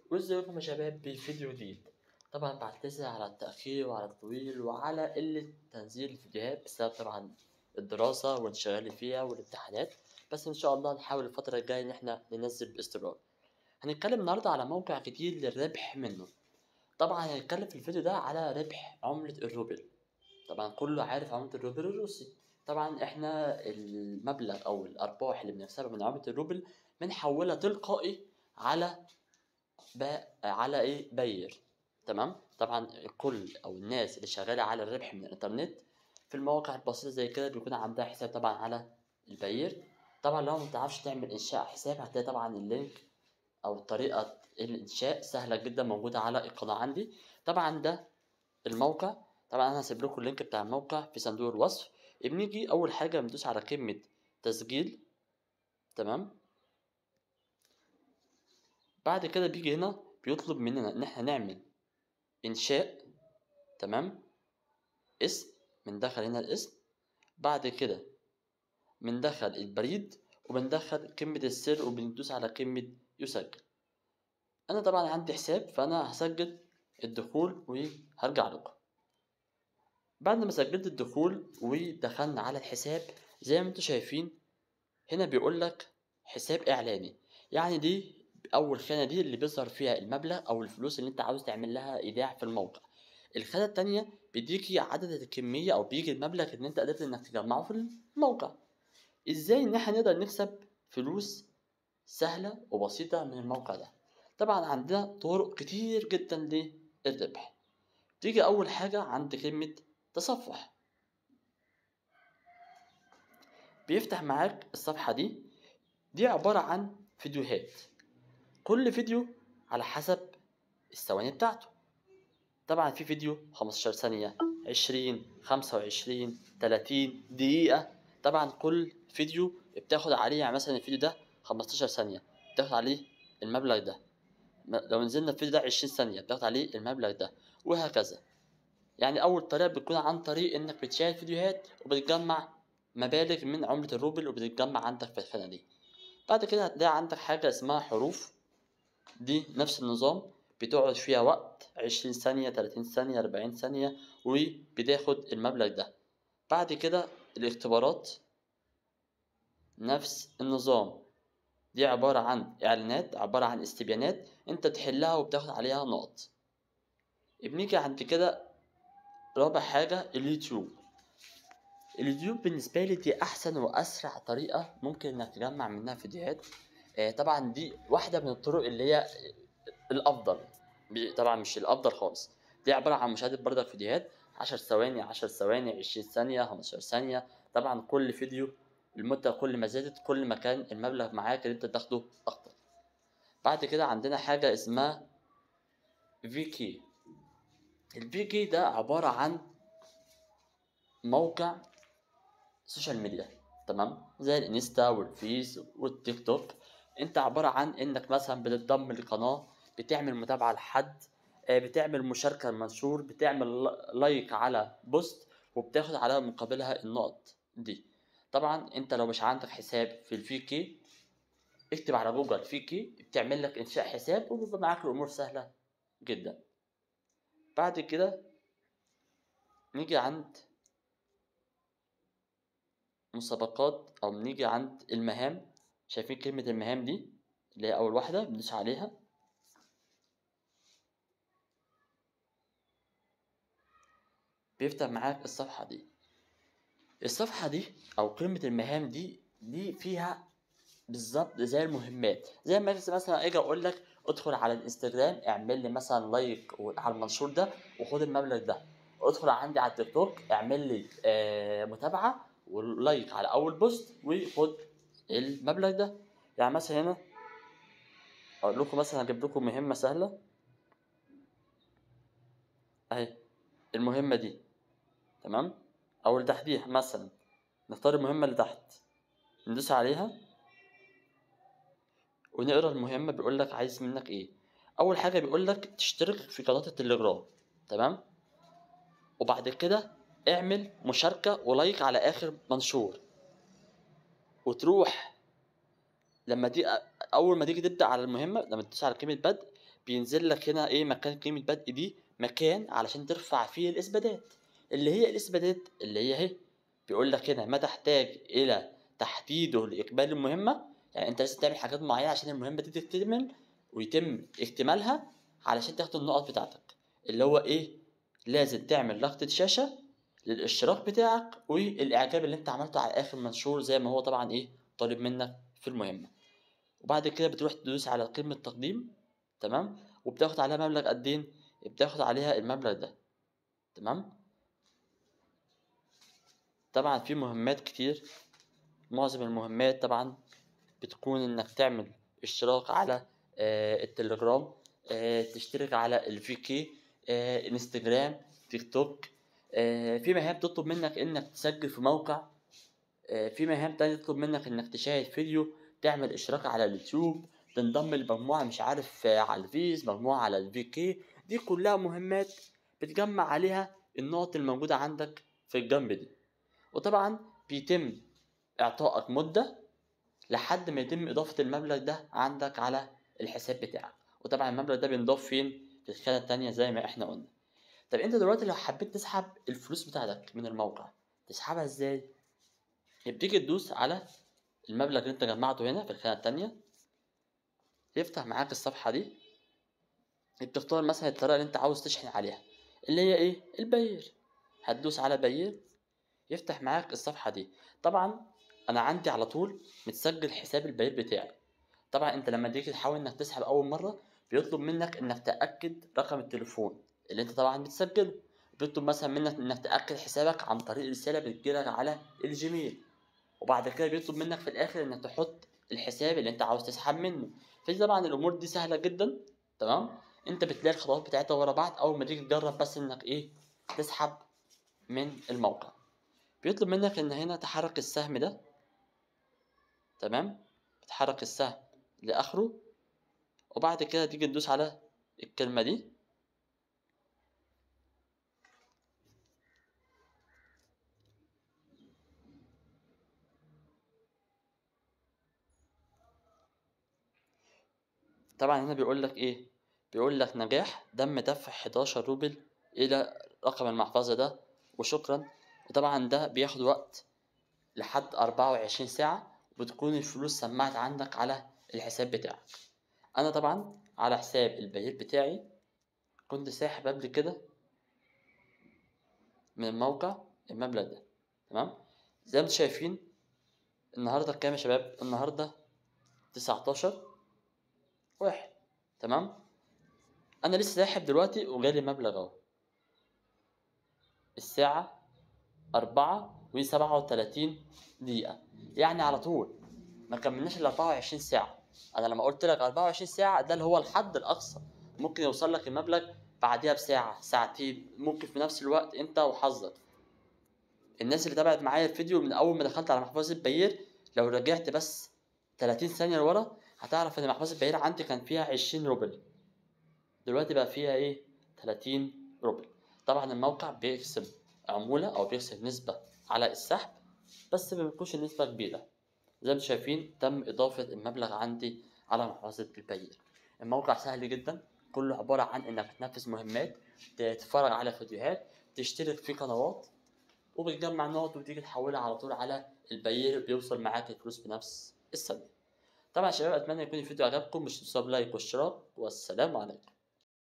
وازيكم يا شباب بفيديو جديد طبعا بعتذر على التأخير وعلى الطويل وعلى قلة تنزيل الفيديوهات بسبب طبعا الدراسة والانشغال فيها والامتحانات بس إن شاء الله نحاول الفترة الجاية إن احنا ننزل باستمرار هنتكلم النهاردة على موقع جديد للربح منه طبعا هنتكلم في الفيديو ده على ربح عملة الروبل طبعا كله عارف عملة الروبل الروسي طبعا احنا المبلغ او الارباح اللي بنكسبها من عملة الروبل بنحولها تلقائي على ب... على ايه باير تمام طبعا الكل او الناس اللي شغاله على الربح من الانترنت في المواقع البسيطه زي كده بيكون عندها حساب طبعا على الباير طبعا لو ما بتعرفش تعمل انشاء حساب هتلاقي طبعا اللينك او طريقه الانشاء سهله جدا موجوده على القناه عندي طبعا ده الموقع طبعا انا هسيب لكم اللينك بتاع الموقع في صندوق الوصف بنيجي اول حاجه بندوس على كلمه تسجيل تمام بعد كده بيجي هنا بيطلب مننا ان احنا نعمل انشاء تمام اسم بندخل هنا الاسم بعد كده بندخل البريد وبندخل كلمة السر وبندوس على كلمة يسجل انا طبعا عندي حساب فانا هسجل الدخول وهرجع لكم بعد ما سجلت الدخول ودخلنا على الحساب زي ما انتم شايفين هنا بيقول لك حساب اعلاني يعني دي اول خانه دي اللي بيظهر فيها المبلغ او الفلوس اللي انت عاوز تعمل لها ايداع في الموقع الخانه التانية بيديكي عدد الكميه او بيجي المبلغ اللي انت قدرت انك تجمعه في الموقع ازاي ان احنا نقدر نكسب فلوس سهله وبسيطه من الموقع ده طبعا عندنا طرق كتير جدا للربح تيجي اول حاجه عند كلمه تصفح بيفتح معاك الصفحه دي دي عباره عن فيديوهات كل فيديو على حسب الثواني بتاعته طبعا في فيديو 15 ثانية 20 25 30 دقيقة طبعا كل فيديو بتاخد عليه يعني مثلا الفيديو ده 15 ثانية بتاخد عليه المبلغ ده لو نزلنا الفيديو ده 20 ثانية بتاخد عليه المبلغ ده وهكذا يعني أول طريقة بتكون عن طريق إنك بتشاهد فيديوهات وبتجمع مبالغ من عملة الروبل وبتتجمع عندك في الخانة دي بعد كده هتلاقي عندك حاجة اسمها حروف دي نفس النظام بتقعد فيها وقت عشرين ثانية تلاتين ثانية أربعين ثانية وبتاخد المبلغ ده بعد كده الاختبارات نفس النظام دي عبارة عن إعلانات عبارة عن استبيانات أنت بتحلها وبتاخد عليها نقط بنيجي عند كده رابع حاجة اليوتيوب اليوتيوب بالنسبة لي دي أحسن وأسرع طريقة ممكن إنك تجمع منها فيديوهات طبعا دي واحدة من الطرق اللي هي الأفضل طبعا مش الأفضل خالص دي عبارة عن مشاهدة برضك فيديوهات عشر ثواني عشر ثواني عشرين ثانية خمستاشر ثانية طبعا كل فيديو المدة كل ما زادت كل ما كان المبلغ معاك اللي انت تاخده أكتر بعد كده عندنا حاجة اسمها فيكي الفيكي ده عبارة عن موقع سوشيال ميديا تمام زي الانستا والفيس والتيك توك انت عبارة عن انك مثلا بتنضم لقناة بتعمل متابعة لحد بتعمل مشاركة لمنشور بتعمل لايك على بوست وبتاخد على مقابلها النقط دي طبعا انت لو مش عندك حساب في الفيكي اكتب على جوجل فيكي بتعمل لك انشاء حساب وبيبقى معاك الامور سهلة جدا بعد كده نيجي عند مسابقات او نيجي عند المهام شايفين كلمة المهام دي اللي هي أول واحدة بندوس عليها بيفتح معاك الصفحة دي الصفحة دي أو قيمة المهام دي دي فيها بالظبط زي المهمات زي ما مثلا اجي اقول لك ادخل على الانستجرام اعمل لي مثلا لايك على المنشور ده وخد المبلغ ده ادخل عندي على التيك توك اعمل لي آه متابعة ولايك على اول بوست وخد المبلغ ده يعني مثلا هنا اقول لكم مثلا هجيب لكم مهمه سهله اهي المهمه دي تمام او اللي تحتيها مثلا نختار المهمه اللي تحت ندوس عليها ونقرا المهمه بيقول لك عايز منك ايه اول حاجه بيقول لك تشترك في قناه التليجرام تمام وبعد كده اعمل مشاركه ولايك على اخر منشور وتروح لما دي اول ما تيجي تبدا على المهمه لما تدوس على كلمه بدء بينزل لك هنا ايه مكان قيمة بدء دي مكان علشان ترفع فيه الاثباتات اللي هي الاثباتات اللي هي اهي بيقول لك هنا ما تحتاج الى تحديده لاقبال المهمة يعني انت لازم تعمل حاجات معينة عشان المهمة دي تكتمل ويتم اكتمالها علشان تاخد النقط بتاعتك اللي هو ايه لازم تعمل لقطة شاشة للاشتراك بتاعك والاعجاب اللي انت عملته على اخر منشور زي ما هو طبعا ايه طالب منك في المهمة وبعد كده بتروح تدوس على قيمة تقديم تمام وبتاخد عليها مبلغ قد ايه بتاخد عليها المبلغ ده تمام طبعا في مهمات كتير معظم المهمات طبعا بتكون انك تعمل اشتراك على آه التليجرام آه تشترك على الفي كي آه انستجرام تيك توك آه في مهام تطلب منك انك تسجل في موقع آه في مهام تانية تطلب منك انك تشاهد فيديو تعمل اشتراك على اليوتيوب تنضم لمجموعة مش عارف آه على الفيز مجموعة على الفي كي دي كلها مهمات بتجمع عليها النقط الموجودة عندك في الجنب دي وطبعا بيتم اعطائك مدة لحد ما يتم اضافة المبلغ ده عندك على الحساب بتاعك وطبعا المبلغ ده بينضاف فين في الخانة التانية زي ما احنا قلنا طب انت دلوقتي لو حبيت تسحب الفلوس بتاعتك من الموقع تسحبها ازاي بتيجي تدوس على المبلغ اللي انت جمعته هنا في الخانة التانية يفتح معاك الصفحة دي بتختار مثلا الطريقة اللي انت عاوز تشحن عليها اللي هي ايه البير هتدوس على بير يفتح معاك الصفحة دي طبعا انا عندي على طول متسجل حساب البير بتاعي طبعا انت لما تيجي تحاول انك تسحب اول مرة بيطلب منك انك تأكد رقم التليفون اللي انت طبعا بتسجله بيطلب مثلا منك انك تأكد حسابك عن طريق رسالة بتجيلك على الجيميل وبعد كده بيطلب منك في الاخر انك تحط الحساب اللي انت عاوز تسحب منه فدي طبعا الامور دي سهلة جدا تمام انت بتلاقي الخطوات بتاعتها ورا بعض اول ما تيجي تجرب بس انك ايه تسحب من الموقع بيطلب منك ان هنا تحرك السهم ده تمام بتحرك السهم لاخره وبعد كده تيجي تدوس على الكلمة دي طبعا هنا بيقول لك ايه بيقول لك نجاح تم دفع 11 روبل الى رقم المحفظة ده وشكرا وطبعا ده بياخد وقت لحد 24 ساعة وبتكون الفلوس سمعت عندك على الحساب بتاعك انا طبعا على حساب البيت بتاعي كنت ساحب قبل كده من الموقع المبلغ ده تمام زي ما انتم شايفين النهارده كام يا شباب النهارده 19 واحد تمام انا لسه ساحب دلوقتي وجالي مبلغ اهو الساعة أربعة وسبعة وتلاتين دقيقة يعني على طول ما كملناش ال 24 ساعة أنا لما قلت لك 24 ساعة ده اللي هو الحد الأقصى ممكن يوصل لك المبلغ بعديها بساعة ساعتين ممكن في نفس الوقت أنت وحظك الناس اللي تابعت معايا الفيديو من أول ما دخلت على محفظة بير لو رجعت بس 30 ثانية لورا هتعرف إن محفظة بير عندي كان فيها 20 روبل دلوقتي بقى فيها إيه 30 روبل طبعا الموقع بيكسب عمولة أو بيكسب نسبة على السحب بس ما بتكونش النسبة كبيرة زي ما انتم شايفين تم إضافة المبلغ عندي على محفظة البير الموقع سهل جدا كله عبارة عن إنك تنفذ مهمات تتفرج على فيديوهات تشترك في قنوات وبتجمع نقط وتيجي تحولها على طول على البير بيوصل معاك الفلوس بنفس الثانية طبعا يا شباب أتمنى يكون الفيديو عجبكم مش تنسوا بلايك واشتراك والسلام عليكم